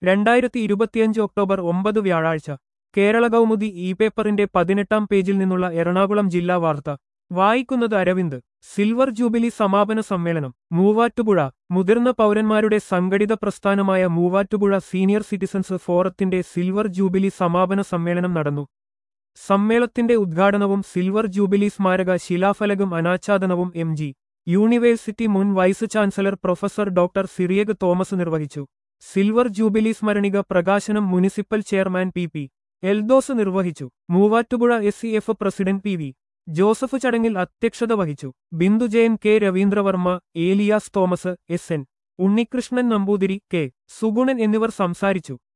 രണ്ടായിരത്തി ഇരുപത്തിയഞ്ച് ഒക്ടോബർ ഒമ്പത് വ്യാഴാഴ്ച കേരള കൗമുദി ഇ പേപ്പറിന്റെ പതിനെട്ടാം പേജിൽ നിന്നുള്ള എറണാകുളം ജില്ലാ വാർത്ത വായിക്കുന്നത് അരവിന്ദ് സിൽവർ ജൂബിലി സമാപന സമ്മേളനം മൂവാറ്റുപുഴ മുതിർന്ന പൗരന്മാരുടെ സംഘടിത പ്രസ്ഥാനമായ മൂവാറ്റുപുഴ സീനിയർ സിറ്റിസൺസ് ഫോറത്തിന്റെ സിൽവർ ജൂബിലി സമാപന സമ്മേളനം നടന്നു സമ്മേളനത്തിന്റെ ഉദ്ഘാടനവും സിൽവർ ജൂബിലി സ്മാരക ശിലാഫലകം അനാച്ഛാദനവും എം ജി യൂണിവേഴ്സിറ്റി മുൻ vice chancellor professor doctor Cyriac Thomas നിർവഹിച്ചു സിൽവർ ജൂബിലി സ്മരണിക പ്രകാശനം municipal chairman P P Eldhose നിർവഹിച്ചു Muvattupuzha S C F president P V Joseph ചടങ്ങിൽ അധ്യക്ഷത വഹിച്ചു Bindu Jayan K Ravindravarma Elias Thomas S N Unnikrishnan Namboothiri K Sugunan എന്നിവർ സംസാരിച്ചു